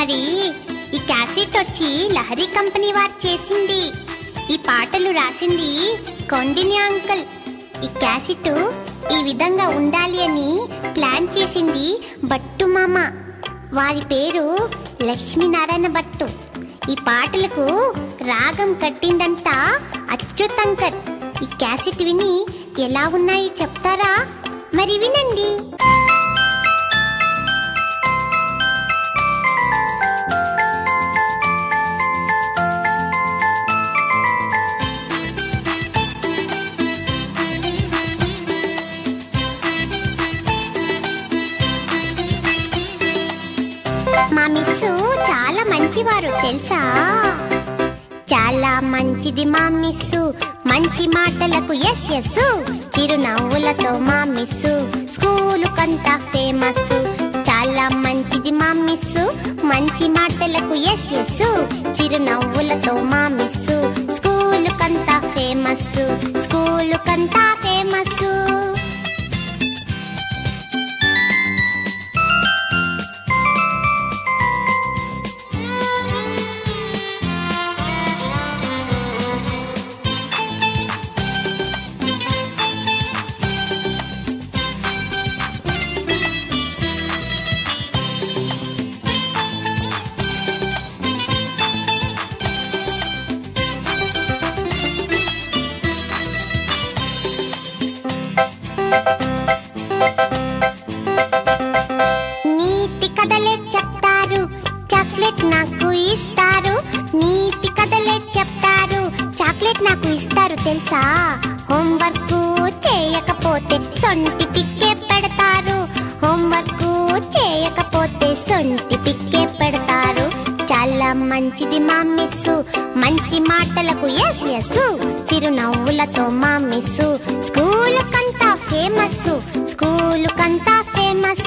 మరి ఈ క్యాసెట్ వచ్చి లహరి కంపెనీ వారు చేసింది ఈ పాటలు రాసింది కొండిని అంకుల్ ఈ క్యాసెట్ ఈ విధంగా ఉండాలి అని ప్లాన్ చేసింది భట్టు మామ వారి పేరు లక్ష్మీనారాయణ భట్టు ఈ పాటలకు రాగం కట్టిందంతా అచ్యుతంకర్ ఈ క్యాసెట్ విని ఎలా ఉన్నాయి చెప్తారా మరి వినండి మా మిస్సు చాలా మంచివారు తెలుసా చాలా మంచిది మా మిస్సు మంచి మాటలకు ఎస్ ఎస్ చిరునవ్వులతో మా మిస్సు స్కూలు కంతా ఫేమస్ చాలా మంచిది మా మిస్సు మంచి మాటలకు ఎస్ ఎస్ చిరునవ్వులతో మా మిస్సు స్కూలు కంతా ఫేమస్ స్కూలు కంతా ఫేమస్ నీతి కథలే చెప్తారు చాక్లెట్ నాకు ఇస్తారు నీతి కథలే చెప్తారు చాక్లెట్ నాకు ఇస్తారు తెలుసా హోంవర్క్ చేయకపోతే సొంటి పిక్కే పెడతారు హోంవర్క్ చేయకపోతే సొంటి పిక్కే పెడతారు చాలా మంచిది మా మిస్సు మంచి మాటలకు ఎస్ ఎస్ చిరునవ్వులతో మా మిస్సు స్కూల్ కంతా ఫేమస్ స్కూల్ కంతా ఫేమస్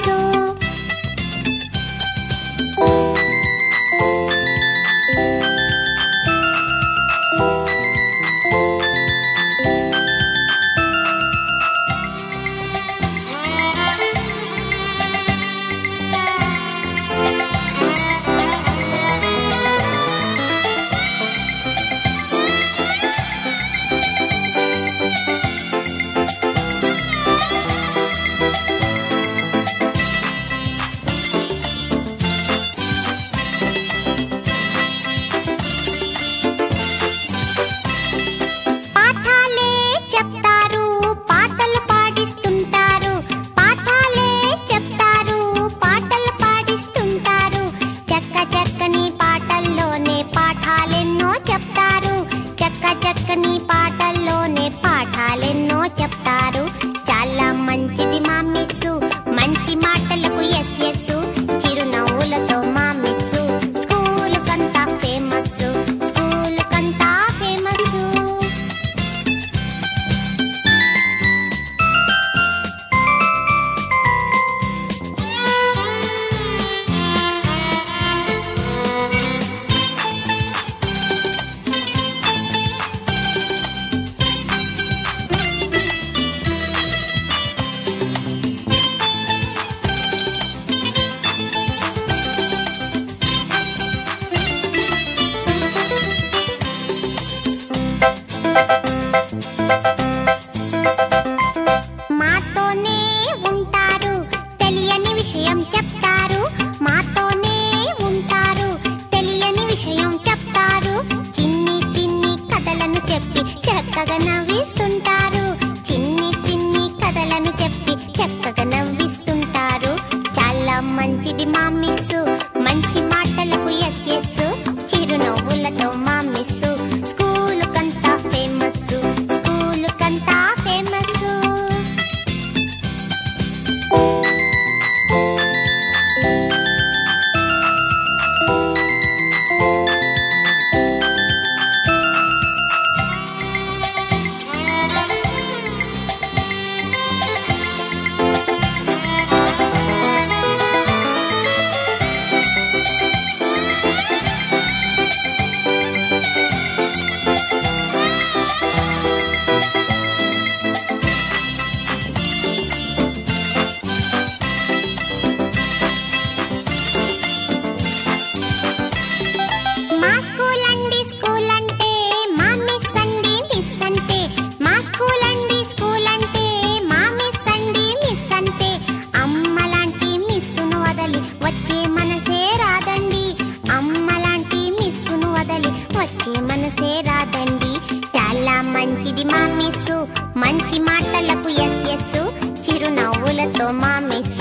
పాఠాలే చెప్తారు పాటలు పాడిస్తుంటారు పాఠాలే చెప్తారు పాటలు పాడిస్తుంటారు చక్క చక్కని పాటల్లోనే పాఠాలెన్నో చెప్తారు చక్క చక్కని పాటల్లోనే పాఠాలెన్నో చెప్తారు చాలా మంచిది మా మిస్సు మంచి మాటలకు ఎస్ ఎస్ చిరునవ్వులతో మా మిస్సు స్కూల్ కంతా ఫేమస్ స్కూల్ కంతా ఫేమస్ మాతోనే ఉంటారు తెలియని విషయం చెప్తారు మాతోనే ఉంటారు తెలియని విషయం చెప్తారు చిన్ని చిన్ని కథలను చెప్పి చక్కగా నవ్విస్తుంటారు చిన్ని చిన్ని కథలను చెప్పి చక్కగా నవ్విస్తుంటారు చాలా మంచిది మా మిస్సు మంచి మాటలకు ఎస్ ఎస్ చిరునవ్వులతో మా మిస్సు స్కూల్ కంతా ఫేమస్ స్కూల్ కంతా ఫేమస్ మనసే రాదండి చాలా మంచిది మా మిస్సు మంచి మాటలకు ఎస్ ఎస్ చిరునవ్వులతో మా మిస్